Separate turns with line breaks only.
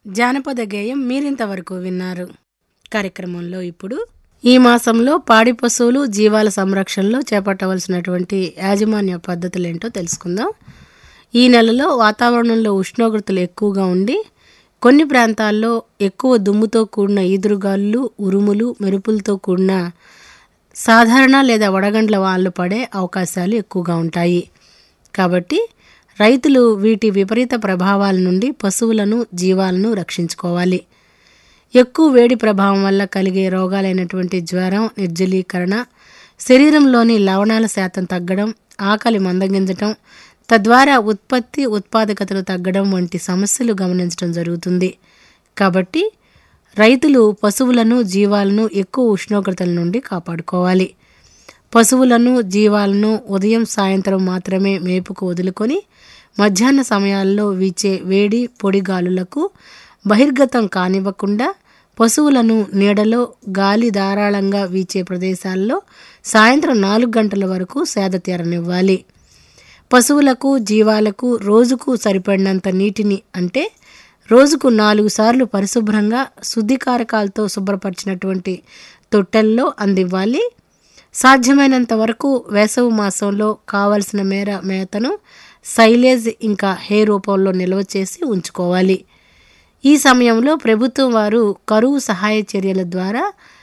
జానపద గేయం మీరింతవరకు విన్నారు కార్యక్రమంలో ఇప్పుడు ఈ మాసంలో పాడి పశువులు జీవాల సంరక్షణలో చేపట్టవలసినటువంటి యాజమాన్య పద్ధతులేంటో తెలుసుకుందాం ఈ నెలలో వాతావరణంలో ఉష్ణోగ్రతలు ఎక్కువగా ఉండి కొన్ని ప్రాంతాల్లో ఎక్కువ దుమ్ముతో కూడిన ఈదురుగాలులు ఉరుములు మెరుపులతో కూడిన సాధారణ లేదా వడగండ్ల వానలు పడే అవకాశాలు ఎక్కువగా ఉంటాయి కాబట్టి రైతులు వీటి విపరీత ప్రభావాల నుండి పశువులను జీవాలను రక్షించుకోవాలి ఎక్కువ వేడి ప్రభావం వల్ల కలిగే రోగాలైనటువంటి జ్వరం నిర్జలీకరణ శరీరంలోని లవణాల శాతం తగ్గడం ఆకలి మందగించటం తద్వారా ఉత్పత్తి ఉత్పాదకతలు తగ్గడం వంటి సమస్యలు గమనించడం జరుగుతుంది కాబట్టి రైతులు పశువులను జీవాలను ఎక్కువ ఉష్ణోగ్రతల నుండి కాపాడుకోవాలి పశువులను జీవాలను ఉదయం సాయంత్రం మాత్రమే మేపుకు వదులుకొని మధ్యాహ్న సమయాల్లో వీచే వేడి పొడి గాలులకు బహిర్గతం కానివ్వకుండా పశువులను నీడలో గాలి ధారాళంగా వీచే ప్రదేశాల్లో సాయంత్రం నాలుగు గంటల వరకు సేద తీరనివ్వాలి పశువులకు జీవాలకు రోజుకు సరిపడినంత నీటిని అంటే రోజుకు నాలుగు సార్లు పరిశుభ్రంగా శుద్ధికారకాలతో శుభ్రపరిచినటువంటి తొట్టెల్లో అందివ్వాలి సాధ్యమైనంత వరకు వేసవి మాసంలో కావలసిన మేర మేతను సైలేజ్ ఇంకా హే రూపంలో నిల్వ చేసి ఉంచుకోవాలి ఈ సమయంలో ప్రభుత్వం వారు కరువు సహాయ చర్యల ద్వారా